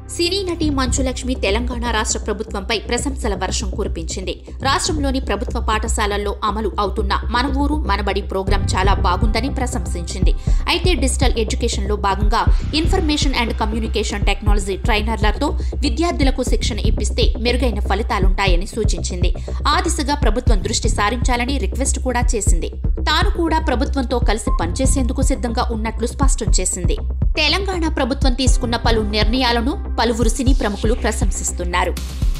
సినీ నటి మంచులక్ష్మి తెలంగాణ రాష్ట్ర ప్రభుత్వంపై ప్రశంసల వర్షం కురిపించింది రాష్ట్రంలోని ప్రభుత్వ పాఠశాలల్లో అమలు అవుతున్న మన ఊరు మనబడి ప్రోగ్రాం చాలా బాగుందని ప్రశంసించింది అయితే డిజిటల్ ఎడ్యుకేషన్లో భాగంగా ఇన్ఫర్మేషన్ అండ్ కమ్యూనికేషన్ టెక్నాలజీ ట్రైనర్లతో విద్యార్థులకు శిక్షణ ఇప్పిస్తే మెరుగైన ఫలితాలుంటాయని సూచించింది ఆ దిశగా ప్రభుత్వం దృష్టి సారించాలని రిక్వెస్ట్ కూడా చేసింది తాను కూడా ప్రభుత్వంతో కలిసి పనిచేసేందుకు సిద్ధంగా ఉన్నట్లు స్పష్టం చేసింది తెలంగాణ ప్రభుత్వం తీసుకున్న పలు నిర్ణయాలను పలువురు సినీ ప్రముఖులు ప్రశంసిస్తున్నారు